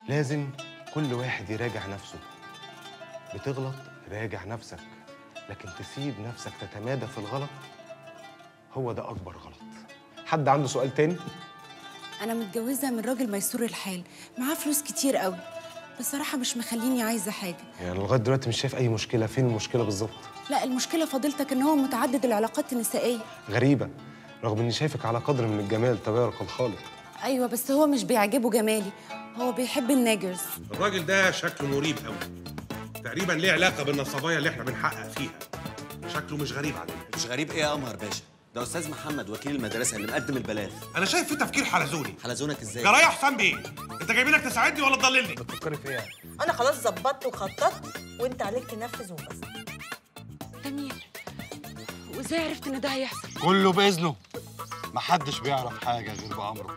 لازم كل واحد يراجع نفسه بتغلط راجع نفسك لكن تسيب نفسك تتمادى في الغلط هو ده أكبر غلط حد عنده سؤال تاني؟ انا متجوزه من راجل ميسور الحال معاه فلوس كتير قوي بصراحه مش مخليني عايزه حاجه يعني لغاية دلوقتي مش شايف أي مشكلة فين المشكلة بالظبط لا المشكله فضيلتك ان هو متعدد العلاقات النسائيه غريبة رغم إني شايفك على قدر من الجمال تبارك الخالق ايوه بس هو مش بيعجبه جمالي هو بيحب الناجرز الراجل ده شكله مريب قوي تقريبا ليه علاقه بالنصبايا اللي احنا بنحقق فيها شكله مش غريب علينا مش غريب ايه يا قمر باشا ده استاذ محمد وكيل المدرسه اللي مقدم البلاغ انا شايف في تفكير حلزوني حلزونك ازاي يا رايح حسام بيه انت جايبينك تساعدني ولا تضللني بتفكري في إيه يعني؟ انا خلاص ظبطت وخططت وانت عليك تنفذ وبس جميل وازاي عرفت ان ده هيحصل كله باذنه محدش بيعرف حاجه غير بامره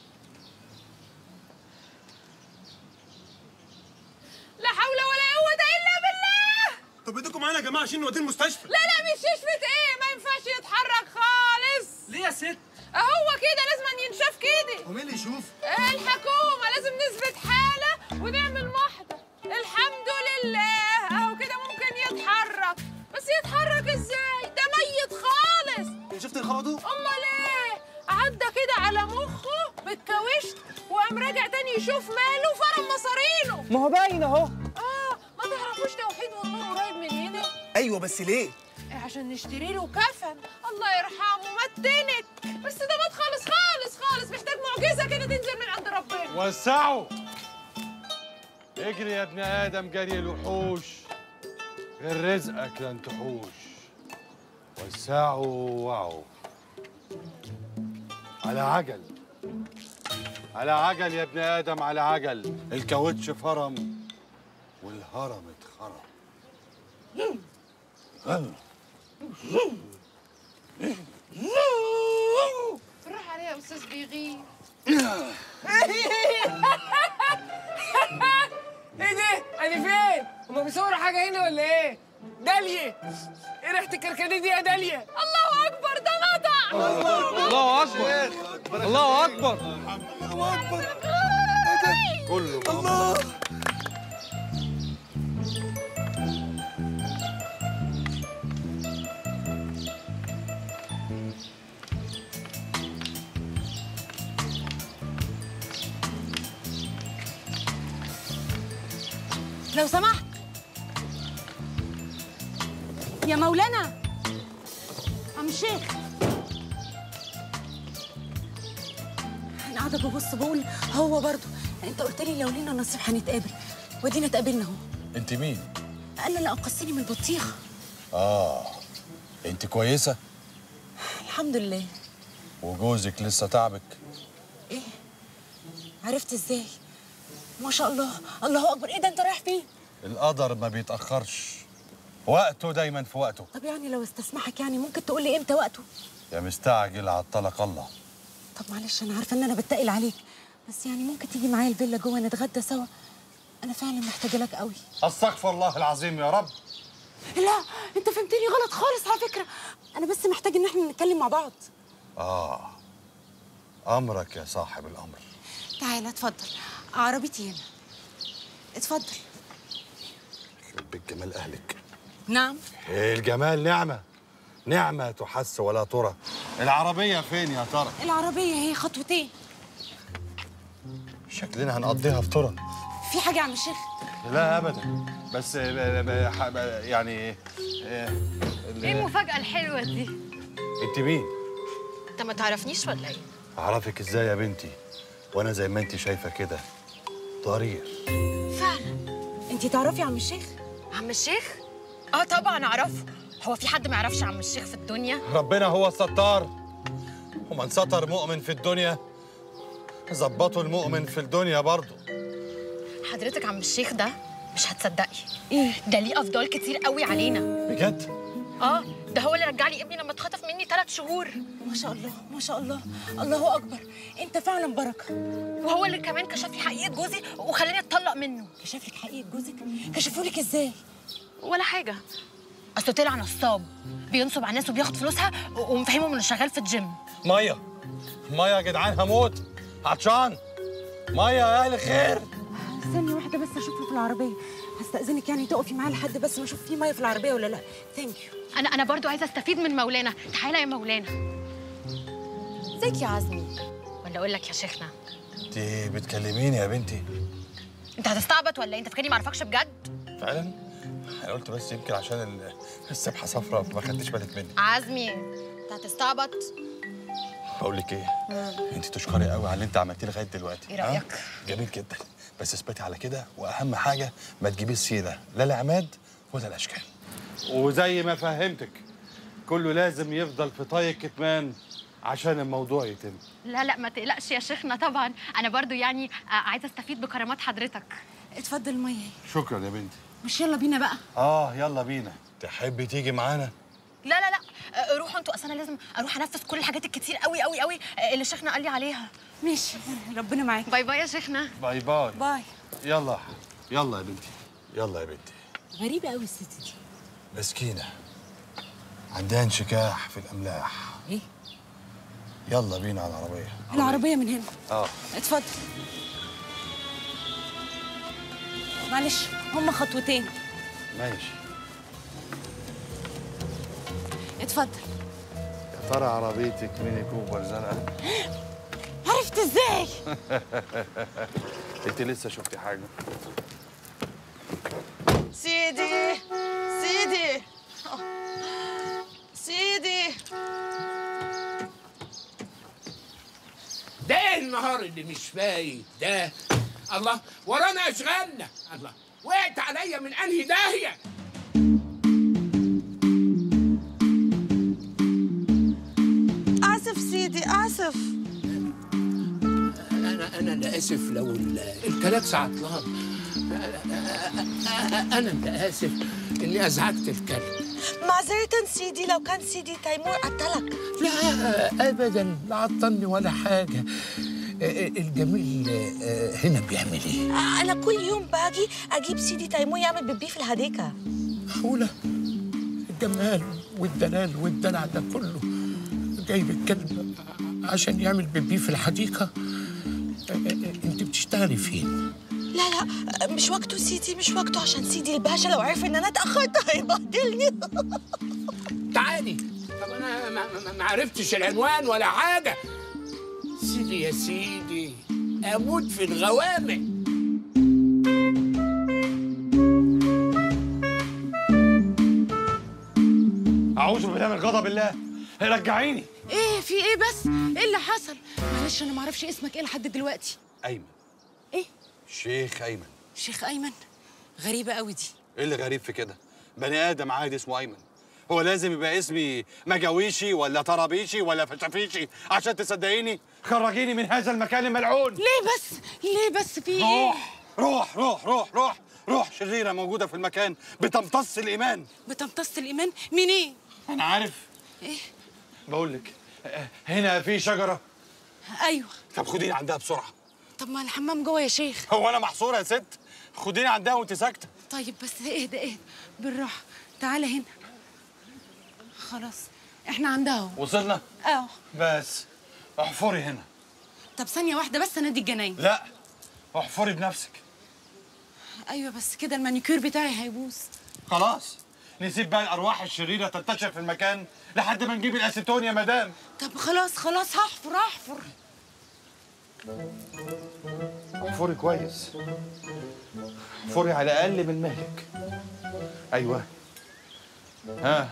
لا حول ولا قوة إلا بالله طب ايديكم معانا يا جماعه عشان نوديه المستشفى لا لا مش يشفت إيه ما ينفعش يتحرك خالص ليه يا ست هو كده لازم ينشاف كده ومين اللي يشوف الحكومة لازم نثبت حالة ونعمل محضر الحمد لله أهو كده ممكن يتحرك بس يتحرك إزاي ده ميت خالص شفت الخبطه أمال إيه عدى كده على مخه بالكاوشت وقام راجع تاني يشوف ماله فرم مصارينه ما هو باين اهو اه ما تعرفوش توحيد والنور قريب من هنا ايوه بس ليه إيه عشان نشتري له كفن الله يرحمه متنك بس ده مات خالص خالص خالص محتاج معجزه كده تنزل من عند ربنا وسعوا اجري يا ابن ادم جري الوحوش غير رزقك لن تحوش وسعوا ووعوا على عجل على عجل يا ابن ادم على عجل الكاوتش فرم والهرم اتخرم بالراحه عليه يا استاذ بيغير ايه ده انا فين هما بيصوروا حاجه هنا ولا ايه داليا ايه ريحه الكركديه دي يا داليا الله اكبر ده نطع الله اكبر الله اكبر كله الله لو سمحت يا مولانا عم الشيخ انا قاعده ببص بقول هو برضه انت قلت لي لو لينا نصيب هنتقابل ودينا اتقابلنا اهو انت مين قال لي لا قصني من البطيخه اه انت كويسه الحمد لله وجوزك لسه تعبك ايه عرفت ازاي ما شاء الله الله اكبر ايه ده انت رايح فين القدر ما بيتاخرش وقته دايما في وقته طب يعني لو استسمحك يعني ممكن تقول لي امتى وقته يا مستعجل عطلك الله طب معلش انا عارفه ان انا بتقل عليك بس يعني ممكن تيجي معايا الفيلا جوه نتغدى سوا انا فعلا محتاجه لك قوي استغفر الله العظيم يا رب لا انت فهمتني غلط خالص على فكره انا بس محتاج ان احنا نتكلم مع بعض اه امرك يا صاحب الامر تعالى اتفضل عربيتي هنا اتفضل بالجمال اهلك نعم الجمال نعمه نعمه تحس ولا ترى العربيه فين يا ترى العربيه هي خطوتين شكلنا هنقضيها في ترى في حاجه يا عم الشيخ لا ابدا بس ب- ب- ح- ب- يعني آه، ال- ايه المفاجأة الحلوة دي؟ انت مين انت ما تعرفنيش ولا ايه؟ اعرفك ازاي يا بنتي وانا زي ما انت شايفه كده ضرير فعلا انت تعرفي يا عم الشيخ عم الشيخ؟ اه طبعا اعرفه هو في حد ما يعرفش عم الشيخ في الدنيا؟ ربنا هو الستار ومن ستر مؤمن في الدنيا ظبطوا المؤمن في الدنيا برضه حضرتك عم الشيخ ده مش هتصدقي ايه ده ليه افضال كتير قوي علينا بجد اه ده هو اللي رجع لي ابني لما اتخطف مني ثلاث شهور ما شاء الله ما شاء الله الله اكبر انت فعلا بركه وهو اللي كمان كشف لي حقيقة جوزي وخلاني اتطلق منه كشف لك حقيقه جوزك كشفوا لك ازاي ولا حاجة اصله طلع نصاب بينصب على الناس وبياخد فلوسها و- ومفهمهم انه شغال في الجيم ميه ميه يا جدعان هموت عطشان ميه يا اهل خير ثانيه واحده بس اشوفه في العربيه هستاذنك يعني تقفي معاه لحد بس ما اشوف في ميه في العربيه ولا لا ثانك يو انا انا برضو عايزه استفيد من مولانا تعالى يا مولانا ازيك يا عزمي ولا اقول لك يا شيخنا انت بتكلميني يا بنتي انت هتستعبط ولا إيه؟ انت فاكرني ما اعرفكش بجد فعلا انا قلت بس يمكن عشان ال- السبحه صفرا ما خدتش بالك مني عزمي انت هتستعبط بقول لك ايه انت تشكري قوي على اللي انت عملتيه لغايه دلوقتي إيه ها؟ رأيك؟ جميل جدا بس اثبتي على كده واهم حاجه ما تجيبيش سيره لا العماد ولا الاشكال وزي ما فهمتك كله لازم يفضل في طي كتمان عشان الموضوع يتم لا لا ما تقلقش يا شيخنا طبعا انا برضو يعني آه، عايزه استفيد بكرامات حضرتك اتفضل الميه شكرا يا بنتي مش يلا بينا بقى اه يلا بينا تحبي تيجي معانا لا لا لا آه، روحوا انتوا اصل انا لازم اروح انفذ كل الحاجات الكتير قوي قوي قوي آه، اللي شيخنا قال لي عليها ماشي ربنا معاك باي باي يا شيخنا باي باي باي يلا يلا يا بنتي يلا يا بنتي غريبه قوي الست دي مسكينة عندها انشكاح في الأملاح ايه يلا بينا على العربية العربيه من هنا اه اتفضل معلش هما خطوتين ماشي اتفضل يا ترى عربيتك ميني كوبر زرقاء عرفت ازاي انت لسه شفتي حاجة سيدي سيدي سيدي ده ايه النهار اللي مش فايت ده الله ورانا اشغالنا الله وقعت عليا من انهي داهيه اسف سيدي اسف انا انا اللي اسف لو ال- الكلاكس عطلان انا اللي اسف اني ازعجت الكلب معذرة سيدي لو كان سيدي تيمور قتلك لا ابدا لا عطلني ولا حاجه الجميل هنا بيعمل ايه انا كل يوم باجي اجيب سيدي تيمور يعمل بيبي في الحديقة معقولة الجمال والدلال والدلع ده كله جايب الكلب عشان يعمل بيبي في الحديقة انت بتشتغلي فين؟ لا لا مش وقته سيدي مش وقته عشان سيدي الباشا لو عرف ان انا اتاخرت هيبهدلني تعالي طب انا ما, ما, ما عرفتش العنوان ولا حاجة سيدي يا سيدي اموت في الغوامق أعوذ بالله من غضب الله رجعيني ايه في ايه بس ايه اللي حصل معلش انا ما اعرفش اسمك ايه لحد دلوقتي أيمن ايه شيخ أيمن شيخ ايمن غريبه قوي دي إيه اللي غريب في كده؟ بني آدم عادي اسمه أيمن هو لازم يبقى اسمي مجاويشي ولا طرابيشي ولا فتافيشي عشان تصدقيني؟ خرجيني من هذا المكان الملعون ليه بس ليه بس في ايه روح روح روح روح روح روح شريرة موجودة في المكان بتمتص الإيمان بتمتص الايمان منين أنا عارف ايه بقول لك آه، هنا في شجرة ايوه طب خديني عندها بسرعة طب ما الحمام جوه يا شيخ هو أنا محصورة يا ست؟ خديني عندها وأنت ساكتة طيب بس اهدى اهدى بالراحه تعالى هنا خلاص احنا عندها اهو وصلنا؟ اه بس احفري هنا طب ثانيه واحده بس انادي الجناين لا احفري بنفسك ايوه بس كده المانيكير بتاعي هيبوظ خلاص نسيب بقى الأرواح الشريرة تنتشر في المكان لحد ما نجيب الأسيتون يا مدام طب خلاص خلاص هحفر هحفر احفري كويس احفري على الأقل من مهلك أيوه ها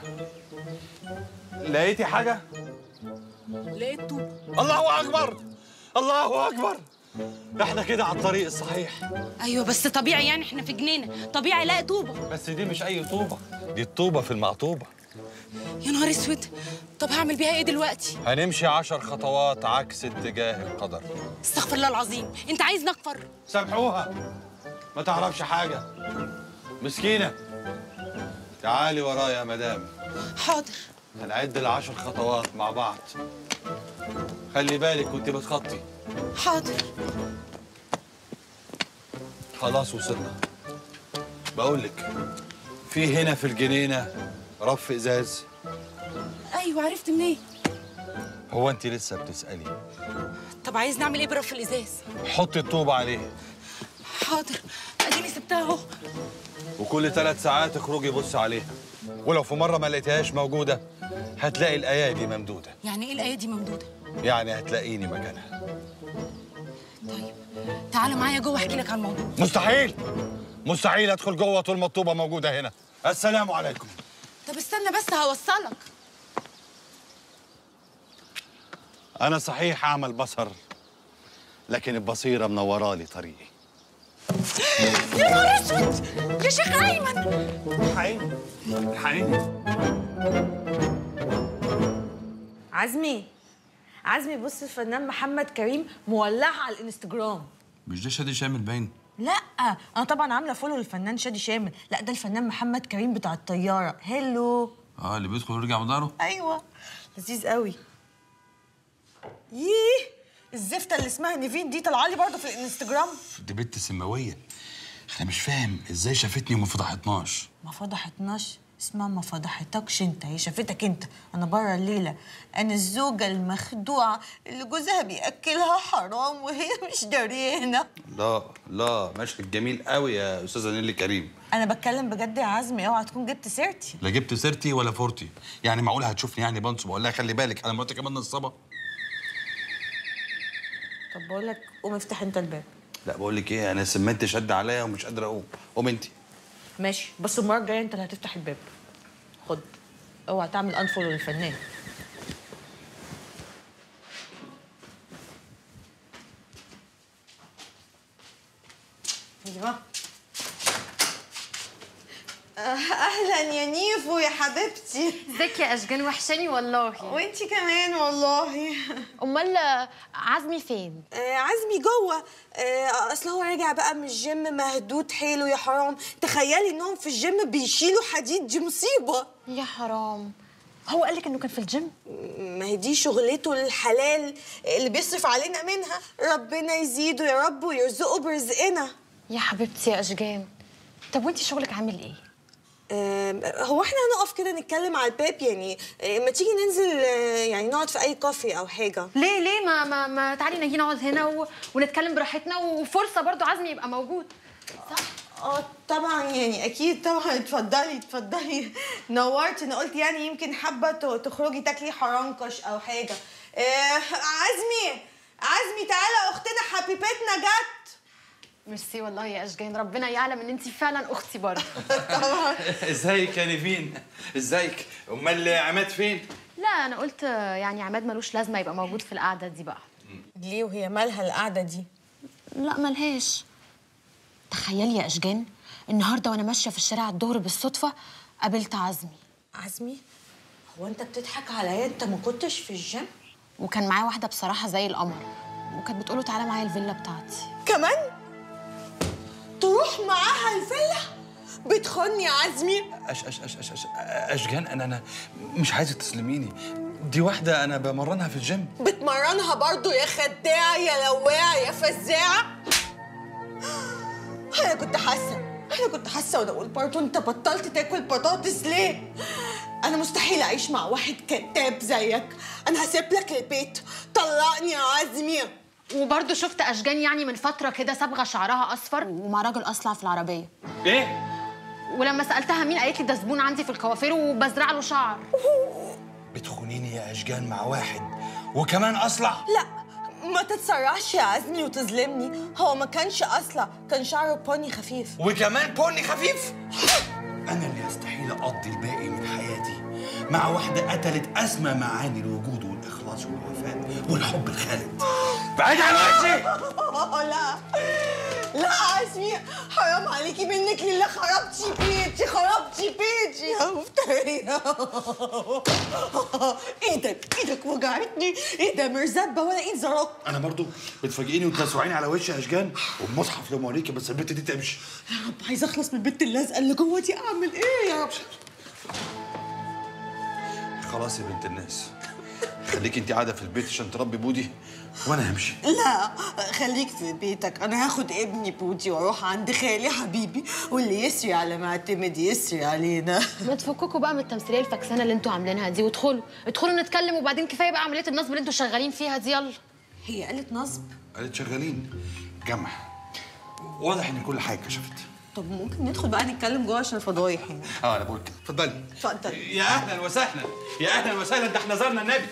لقيتي حاجة؟ لقيت طوب الله أكبر الله أكبر احنا كده على الطريق الصحيح ايوه بس طبيعي يعني احنا في جنينه طبيعي الاقي طوبه بس دي مش أي طوبة دي الطوبة في المعطوبة يا نهار اسود طب هعمل بيها ايه دلوقتي هنمشي عشر خطوات عكس اتجاه القدر استغفر الله العظيم انت عايز نكفر سامحوها ما تعرفش حاجة مسكينة تعالي ورايا يا مدام حاضر هنعد العشر خطوات مع بعض خلي بالك وانت بتخطي حاضر خلاص وصلنا بقول لك في هنا في الجنينة رف ازاز ايوه عرفت منين هو انت لسه بتسألي طب عايز نعمل ايه برف الازاز حطي الطوبة عليه حاضر اديني سبتها اهو وكل ثلاث ساعات اخرجي بص عليها ولو في مره ما لقيتهاش موجوده هتلاقي الايادي ممدوده يعني ايه الايه دي ممدوده يعني هتلاقيني مكانها طيب تعالى معايا جوه احكي لك عن الموضوع مستحيل مستحيل ادخل جوه طول ما الطوبه موجوده هنا السلام عليكم طب استنى بس هوصلك انا صحيح اعمل بصر لكن البصيره منورالي طريقي يا نهار اسود يا شيخ ايمن الحقيني الحقيني عزمي عزمي بص الفنان محمد كريم مولعها على الانستجرام مش ده شادي شامل باين لا انا طبعا عامله فولو للفنان شادي شامل لا ده الفنان محمد كريم بتاع الطياره هيلو اه اللي بيدخل ويرجع بداره ايوه لذيذ قوي ييه الزفته اللي اسمها نيفين دي طالعه لي برضه في الانستجرام دي بنت سماويه انا مش فاهم ازاي شافتني وما فضحتناش ما فضحتناش اسمها ما فضحتكش انت هي شافتك انت انا بره الليله انا الزوجه المخدوعه اللي جوزها بياكلها حرام وهي مش دريانه لا لا مشهد جميل قوي يا استاذه نيلي كريم انا بتكلم بجد يا عزمي اوعى تكون جبت سيرتي لا جبت سيرتي ولا فورتي يعني معقول هتشوفني يعني بنصب واقول لها خلي بالك انا مراتي كمان نصابه طب بقول لك قوم افتح انت الباب لا بقول لك ايه انا سمنت شد عليا ومش قادر اقوم قوم انت ماشي بس المره الجايه انت اللي هتفتح الباب خد اوعى تعمل انفولو للفنان ايوه اهلا يا نيفو يا حبيبتي ازيك يا اشجان وحشاني والله وانتي كمان والله امال عزمي فين آه عزمي جوه آه اصل هو راجع بقى من الجيم مهدود حيله يا حرام تخيلي انهم في الجيم بيشيلوا حديد دي مصيبه يا حرام هو قالك انه كان في الجيم ما هي دي شغلته الحلال اللي بيصرف علينا منها ربنا يزيده يا رب ويرزقه برزقنا يا حبيبتي يا اشجان طب وانتي شغلك عامل ايه آم، هو احنا هنقف كده نتكلم على الباب يعني آه، ما تيجي ننزل آه، يعني نقعد في اي كافي او حاجه ليه ليه ما ما, ما تعالي نجي نقعد هنا و... ونتكلم براحتنا وفرصه برضو عزمي يبقى موجود اه طبعا يعني اكيد طبعا اتفضلي اتفضلي نورت انا قلت يعني يمكن حابه ت- تخرجي تاكلي حرنكش او حاجه آه عزمي عزمي تعالى اختنا حبيبتنا جت ميرسي والله يا اشجان ربنا يعلم ان انتي فعلا اختي برضه ازيك يا نيفين ازيك امال عماد فين لا انا قلت يعني عماد ملوش لازمه يبقى موجود في القعده دي بقى ليه وهي مالها القعده دي لا ملهاش تخيلي يا اشجان النهارده وانا ماشيه في الشارع الظهر بالصدفه قابلت عزمي عزمي هو انت بتضحك عليا انت ما كنتش في الجيم وكان معاه واحده بصراحه زي القمر وكانت بتقوله تعالى معايا الفيلا بتاعتي كمان تروح معاها الفيلا بتخوني يا عزمي أش أش أش أش أش أشجان أنا أنا مش عايزك تسلميني دي واحدة أنا بمرنها في الجيم بتمرنها برضو يا خداع يا لواع يا فزاع انا كنت حاسه انا كنت حاسه وانا اقول برضو انت بطلت تاكل بطاطس ليه انا مستحيل اعيش مع واحد كذاب زيك انا هسيب لك البيت طلقني يا عزمي وبرضه شفت اشجان يعني من فتره كده صبغه شعرها اصفر ومع راجل اصلع في العربيه إيه؟ ولما سالتها مين قالت لي ده زبون عندي في الكوافير وبزرع له شعر بتخونيني يا أشجان مع واحد وكمان أصلع لا ما تتسرعش يا عزمي وتظلمني هو ما كانش اصلا كان شعره بني خفيف وكمان بني خفيف أنا اللي يستحيل أقضي الباقي من حياتي مع واحدة قتلت أسمى معاني الوجود والإخلاص والوفاء والحب الخالد بعيد عن وشي لا لا عزمي حرام عليكي منك لله خربتي بيتي خربتي بيتي يا مفترية ايدك ايدك وجعتني ايه ده مرزبة ولا ايد زرق أنا برضو بتفاجئيني وتلسوعيني على وشي يا أشجان والمصحف لو موريكي بس البنت دي تمشي يا رب عايزة اخلص من البنت اللازقة اللي جوه دي اعمل ايه يا رب خلاص يا بنت الناس خليكي انت قاعده في البيت عشان تربي بودي وانا همشي لا خليك في بيتك انا هاخد ابني بودي واروح عند خالي حبيبي واللي يسري على معتمد يسري علينا ما تفككوا بقى من التمثيليه الفكسانه اللي انتوا عاملينها دي وادخلوا ادخلوا نتكلم وبعدين كفايه بقى عمليه النصب اللي انتوا شغالين فيها دي يلا هي قالت نصب قالت شغالين جمع واضح ان كل حاجه كشفت طب ممكن ندخل بقى نتكلم جوه عشان الفضايح يعني اه انا بقول كده اتفضلي اتفضل يا اهلا وسهلا يا اهلا وسهلا ده احنا زرنا النبي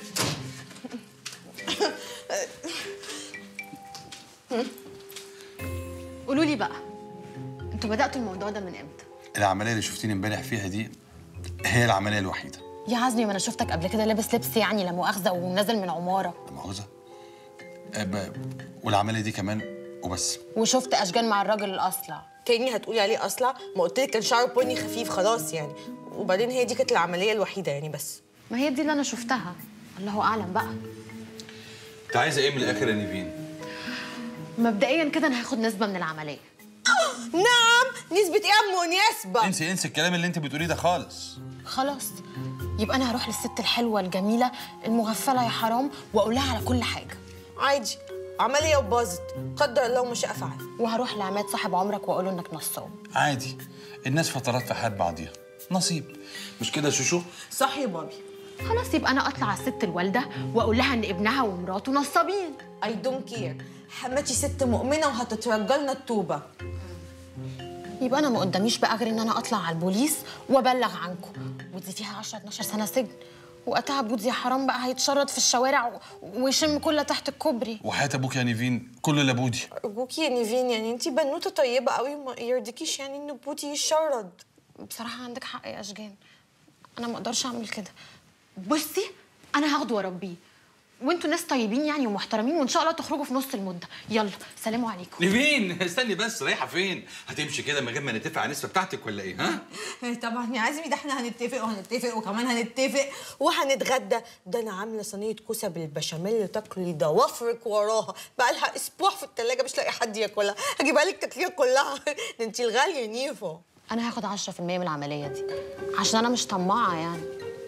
قولوا لي بقى انتوا بداتوا الموضوع ده من امتى العمليه اللي شفتيني امبارح فيها دي هي العمليه الوحيده يا عزمي ما انا شفتك قبل كده لابس لبس يعني لا مؤاخذه ونازل من عماره لا مؤاخذه آه، ب- والعمليه دي كمان وبس وشفت اشجان مع الراجل الاصلع تاني هتقولي عليه اصلا ما قلت لك كان شعره بني خفيف خلاص يعني وبعدين هي دي كانت العمليه الوحيده يعني بس ما هي دي اللي انا شفتها الله اعلم بقى انت عايزه ايه من الاخر يا نيفين مبدئيا كده انا هاخد نسبه من العمليه نعم نسبه ايه يا ام نسبه انسي انسي الكلام اللي انت بتقوليه ده خالص خلاص يبقى انا هروح للست الحلوه الجميله المغفله يا حرام واقول لها على كل حاجه عادي عمليه وباظت قدر الله وما شاء فعل وهروح لعماد صاحب عمرك واقول له انك نصاب عادي الناس فترات في حياه بعضيها نصيب مش كده يا شوشو صح يا بابي خلاص يبقى انا اطلع على الست الوالده واقول لها ان ابنها ومراته نصابين اي دونت كير حماتي ست مؤمنه وهتترجى لنا التوبه يبقى انا ما قداميش بقى غير ان انا اطلع على البوليس وابلغ عنكم ودي فيها 10 12 سنه سجن وقتها بودي يا حرام بقى هيتشرد في الشوارع و- ويشم كل تحت الكوبري وحياه ابوك يا نيفين كل لابودي ارجوكي يا نيفين يعني انتي بنوته طيبه قوي ما يرضيكيش يعني ان بوتي يشرد بصراحه عندك حق يا اشجان انا ما اقدرش اعمل كده بصي انا هاخده واربيه وانتوا ناس طيبين يعني ومحترمين وان شاء الله تخرجوا في نص المده يلا سلام عليكم نيفين استني بس رايحه فين هتمشي كده من غير ما نتفق على النسبه بتاعتك ولا ايه ها طبعا يا عزمي ده احنا هنتفق وهنتفق وكمان هنتفق وهنتغدى ده انا عامله صينيه كوسه بالبشاميل تاكلي ضوافرك وراها بقى لها اسبوع في التلاجة مش لاقي حد ياكلها هجيبها لك تاكليها كلها ده انت الغاليه نيفو انا هاخد 10% من العمليه دي عشان انا مش طماعه يعني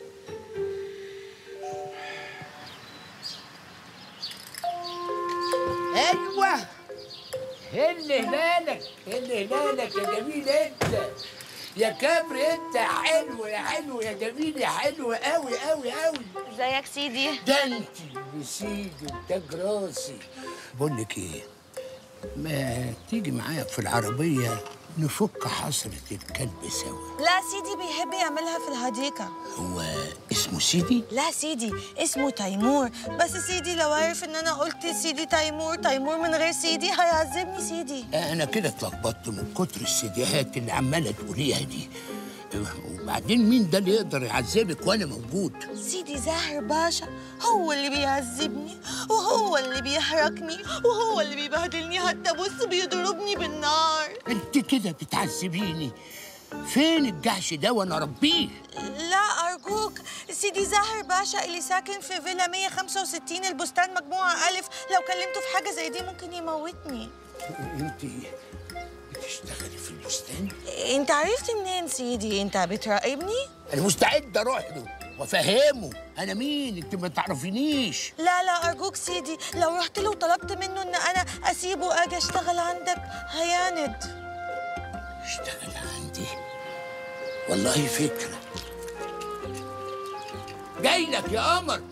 ايوه اللي هلالك اللي هلالك يا جميل انت يا كبر انت حلو يا حلو يا جميل يا حلو قوي قوي قوي ازيك سيدي ده انت بسيدي وتاج راسي بقول لك ايه ما تيجي معايا في العربيه نفك حصرة الكلب سوا لا سيدي بيحب يعملها في الحديقه هو اسمه سيدي لا سيدي اسمه تيمور بس سيدي لو عرف ان انا قلت سيدي تيمور تيمور من غير سيدي هيعذبني سيدي انا كده اتلخبطت من كتر السيديهات اللي عماله تقوليها دي وبعدين مين ده اللي يقدر يعذبك وانا موجود سيدي زاهر باشا هو اللي بيعذبني وهو اللي بيحركني وهو اللي بيبهدلني حتى بص بيضربني بالنار انت كده بتعذبيني فين الجحش ده وانا اربيه لا أرجوك سيدي زاهر باشا اللي ساكن في فيلا 165 البستان مجموعة ألف لو كلمته في حاجة زي دي ممكن يموتني انت بتشتغلي في البستان أنت عرفت منين سيدي؟ أنت بتراقبني؟ انا مستعد اروح له وافهمه انا مين انت ما تعرفينيش لا لا أرجوك سيدي لو رحت له وطلبت منه إن أنا أسيبه وأجي أشتغل عندك هياند اشتغل عندي والله فكره جاي لك يا قمر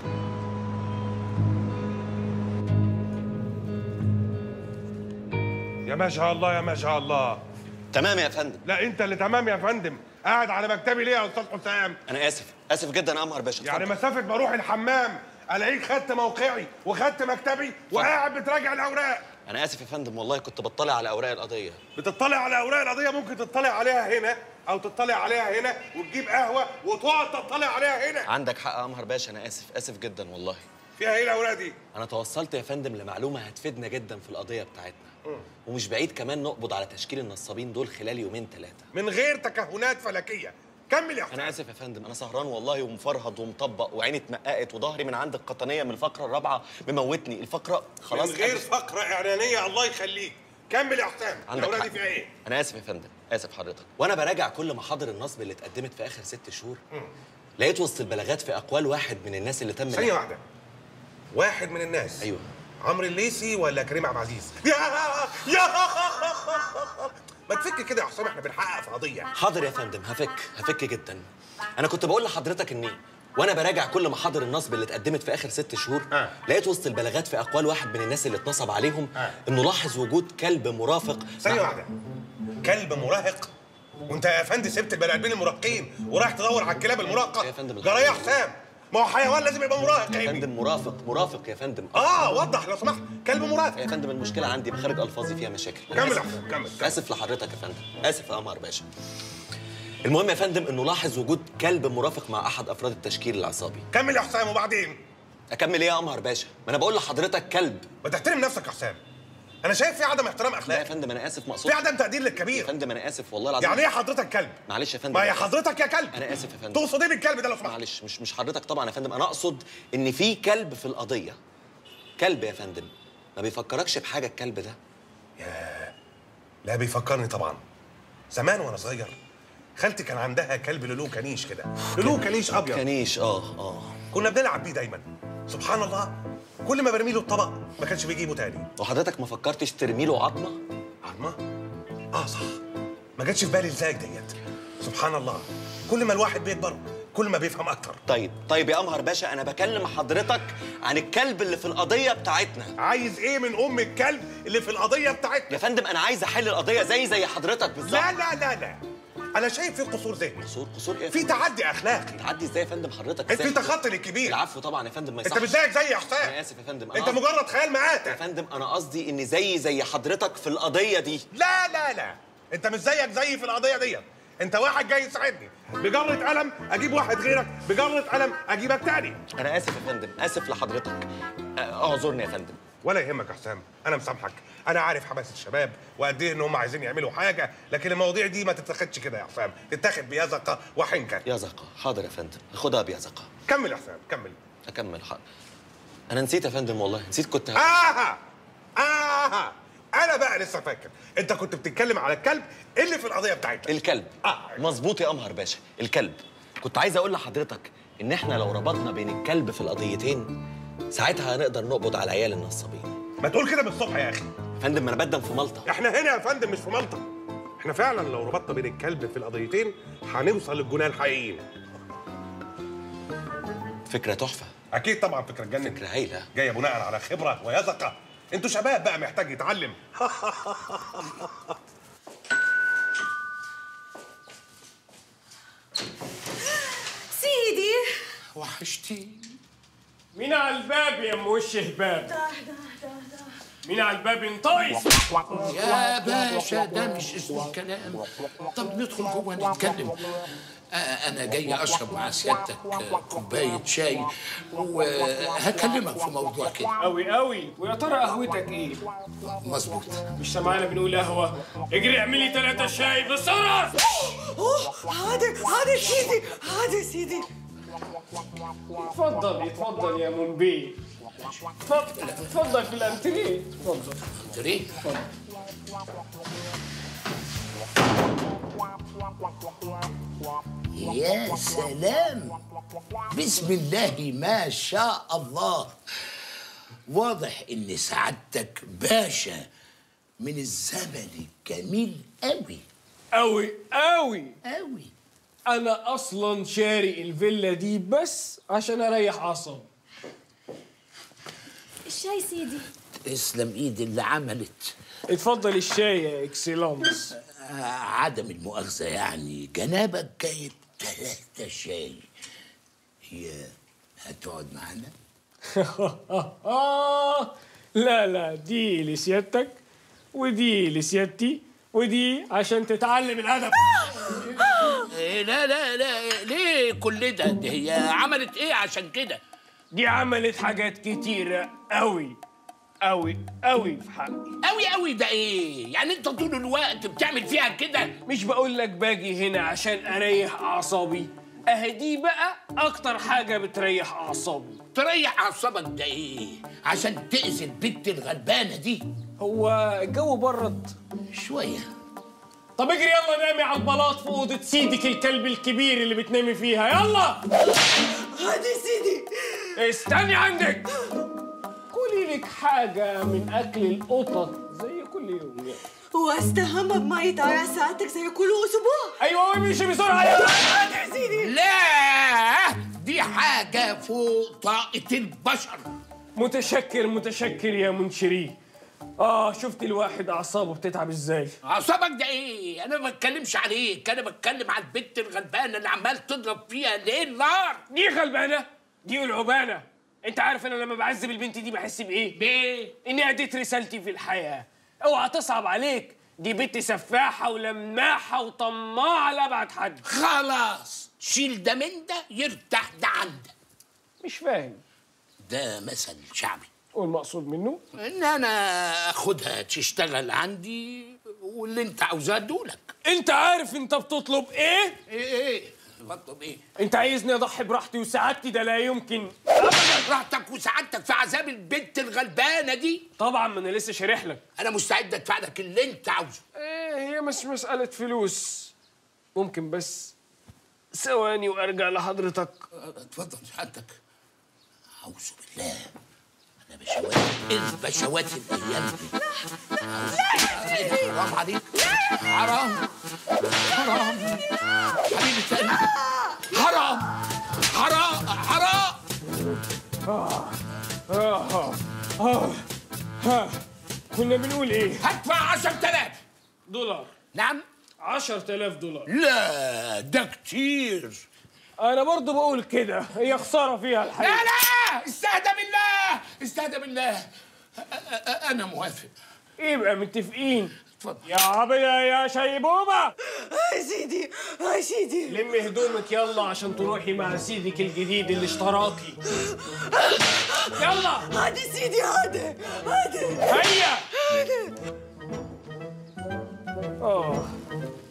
يا ما شاء الله يا ما شاء الله تمام يا فندم لا انت اللي تمام يا فندم قاعد على مكتبي ليه يا استاذ حسام انا اسف اسف جدا يا قمر باشا يعني اتفضل. مسافه ما اروح الحمام الاقيك خدت موقعي وخدت مكتبي وقاعد بتراجع الاوراق انا اسف يا فندم والله كنت بطلع على اوراق القضيه بتطلع على اوراق القضيه ممكن تطلع عليها هنا او تطلع عليها هنا وتجيب قهوه وتقعد تطلع عليها هنا عندك حق يا قمر باشا انا اسف اسف جدا والله فيها ايه الاوراق دي انا توصلت يا فندم لمعلومه هتفيدنا جدا في القضيه بتاعتنا ومش بعيد كمان نقبض على تشكيل النصابين دول خلال يومين ثلاثه من غير تكهنات فلكيه كمل يا حسام انا اسف يا فندم انا سهران والله ومفرهد ومطبق وعيني اتمققت وظهري من عند القطنيه من الفقره الرابعه مموتني الفقره خلاص من غير قبل- فقره اعلانيه الله يخليك كمل يا حسام عندك الاوراق حق دي فيها ايه انا اسف يا فندم اسف حضرتك وانا براجع كل محاضر النصب اللي اتقدمت في اخر ست شهور لقيت وسط البلاغات في اقوال واحد من الناس اللي تم ثانيه واحده واحد من الناس ايوه عمرو الليثي ولا كريم عبد العزيز يا يا ما تفك كده يا حسام احنا بنحقق في قضيه حاضر يا فندم هفك هفك جدا انا كنت بقول لحضرتك اني وانا براجع كل محاضر النصب اللي اتقدمت في اخر ست شهور آه. لقيت وسط البلاغات في اقوال واحد من الناس اللي اتنصب عليهم آه. انه لاحظ وجود كلب مرافق ثانية مع- واحدة كلب مراهق وانت يا فندم سبت البني ادمين المراهقين ورايح تدور على الكلاب المراهقه يا فندم جرى يا حسام ما هو حيوان لازم يبقى مراهق يا يا ابني فندم مرافق مرافق يا فندم اه وضح لو سمحت كلب مراهق يا فندم المشكله عندي مخارج الفاظي فيها مشاكل أنا كمل يا آسف. حسام كمل كمل. اسف لحضرتك يا فندم اسف يا قمر باشا المهم يا فندم انه لاحظ وجود كلب مرافق مع احد افراد التشكيل العصابي كمل يا حسام وبعدين اكمل ايه يا قمر باشا ما انا بقول لحضرتك كلب ما تحترم نفسك يا حسام انا شايف في عدم احترام لا يا اخلاق فندم انا اسف مقصود في عدم تقدير يا للكبير فندم انا اسف والله العظيم يعني ايه حضرتك كلب معلش يا فندم ما هي حضرتك يا كلب انا اسف يا فندم تقصد ايه بالكلب ده لو سمحت معلش مش مش حضرتك طبعا يا فندم انا اقصد ان في كلب في القضيه كلب يا فندم ما بيفكركش بحاجه الكلب ده لا بيفكرني طبعا زمان وانا صغير خالتي كان عندها كلب لولو كنيش كده لولو كنيش ابيض كنيش اه اه كنا بنلعب بيه دايما سبحان الله كل ما برمي له الطبق ما كانش بيجيبه تاني وحضرتك ما فكرتش ترمي له عظمه عظمه اه صح ما جاتش في بالي ازاي ديت سبحان الله كل ما الواحد بيكبر كل ما بيفهم اكتر طيب طيب يا قمر باشا انا بكلم حضرتك عن الكلب اللي في القضيه بتاعتنا عايز ايه من ام الكلب اللي في القضيه بتاعتنا يا فندم انا عايز احل القضيه زي زي حضرتك بالظبط لا لا لا لا انا شايف في قصور ذهني قصور قصور ايه في تعدي اخلاقي تعدي ازاي يا فندم حضرتك انت ازاي في تخطي للكبير العفو طبعا يا فندم ما انت يصحش مش زيك زي يا انا حسام اسف يا فندم أنا انت قصدي- مجرد خيال يا مآتة فندم انا قصدي ان زي زي حضرتك في القضيه دي لا لا لا انت مش زيك زيي في القضيه ديت انت واحد جاي يساعدني بجرة قلم اجيب واحد غيرك بجرة قلم اجيبك تاني انا اسف يا فندم اسف لحضرتك آه، اعذرني يا فندم ولا يهمك يا حسام انا مسامحك انا عارف حماس الشباب وقد ايه ان هم عايزين يعملوا حاجه لكن المواضيع دي ما تتاخدش كده يا حسام تتاخد بيزقه وحنكه يزقة حاضر يا فندم خدها بيزقة كمل يا حسام كمل اكمل حق انا نسيت يا فندم والله نسيت كنت ه- آها آها أنا بقى لسه فاكر أنت كنت بتتكلم على الكلب اللي في القضية بتاعتنا الكلب آه. مظبوط يا قمر باشا الكلب كنت عايز اقول لحضرتك ان احنا لو ربطنا بين الكلب في القضيتين ساعتها هنقدر نقبض على عيال النصابين ما تقول كده من الصبح يا أخي يا فندم ما انا بدم في مالطا إحنا هنا يا فندم مش في منطق إحنا فعلا لو ربطنا بين الكلب في القضيتين هنوصل للجناه الحقيقيين فكره تحفه أكيد طبعا فكرة تجنن فكره هايله جاية بناء على خبرة ويزقة أنتوا شباب بقى محتاج يتعلم سيدي وحشتي مين على الباب يا ام وش هباب ده ده ده ده مين على الباب انطيس يا باشا ده مش اسم الكلام طب ندخل جوه نتكلم آه، انا جاي اشرب مع سيادتك آه، كوبايه شاي وهكلمك في موضوع كده قوي قوي ويا ترى قهوتك ايه مظبوط مش سامعانا بنقول قهوه اجري اعملي ثلاثة شاي بسرعه اوه حاضر حاضر سيدي حاضر سيدي اتفضل اتفضل يا منبيه اتفضل اتفضل في الانتريه اتفضل تري يا سلام بسم الله ما شاء الله واضح ان سعادتك باشا من الزمن الجميل قوي قوي قوي قوي انا اصلا شاري الفيلا دي بس عشان اريح اعصابي الشاي سيدي تسلم ايد اللي عملت اتفضل الشاي يا اكسلانس آه، عدم المؤاخذة يعني جنابك جايب ثلاثة شاي هي هتقعد معانا؟ لا لا دي لسيادتك ودي لسيادتي ودي عشان تتعلم الادب إيه لا لا لا ليه كل ده؟ ده هي عملت ايه عشان كده؟ دي عملت حاجات كتيرة قوي قوي قوي في حقي قوي قوي ده ايه؟ يعني انت طول الوقت بتعمل فيها كده؟ مش بقول لك باجي هنا عشان اريح اعصابي اهي دي بقى اكتر حاجة بتريح اعصابي تريح اعصابك ده ايه؟ عشان تأذي البت الغلبانة دي هو الجو برد شوية طب اجري يلا نامي على البلاط في اوضه سيدك الكلب الكبير اللي بتنامي فيها يلا حاضر سيدي استني عندك كلي لك حاجه من اكل القطط زي كل يوم يعني. واستهم بمية عرق ساعتك زي كل اسبوع ايوه امشي بسرعه يلا حاضر سيدي لا دي حاجة فوق طاقة البشر متشكر متشكر يا منشري اه شفت الواحد اعصابه بتتعب ازاي أعصابك ده إيه؟ أنا ما بتكلمش عليك أنا بتكلم على البنت الغلبانة اللي عمال تضرب فيها ليل نار دي غلبانه دي العبانه انت عارف انا لما بعذب البنت دي بحس بايه بايه اني اديت رسالتي في الحياه اوعى تصعب عليك دي بنت سفاحه ولماحه وطماعه لابعد حد خلاص شيل ده من ده يرتاح ده عن ده مش فاهم ده مثل شعبي والمقصود منه ان انا اخدها تشتغل عندي واللي انت عاوزاه ادولك انت عارف انت بتطلب ايه ايه ايه بطلب ايه انت عايزني اضحي براحتي وسعادتي ده لا يمكن ابدا راحتك وسعادتك في عذاب البنت الغلبانه دي طبعا ما انا لسه شارح لك انا مستعد ادفع لك اللي انت عاوزه ايه هي مش مساله فلوس ممكن بس ثواني وارجع لحضرتك اتفضل سعادتك اعوذ بالله انا بشوات البشوات الايام دي لا حرام عليك حرام حرام حبيبي تاني حرام حرام حرام آه آه آه آه كنا بنقول ايه؟ هدفع 10000 دولار نعم 10000 دولار لا ده كتير انا برضو بقول كده هي خساره فيها الحقيقه لا لا استهدى بالله استهدى بالله أ- أ- انا موافق يبقى متفقين يا عبية يا شيبوبة يا سيدي يا سيدي لمي هدومك يلا عشان تروحي مع سيدك الجديد اللي اشتراكي يلا هادي سيدي هادي هادي هيا اه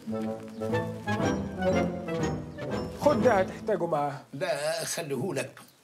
خد ده هتحتاجه معاه ده خليهولك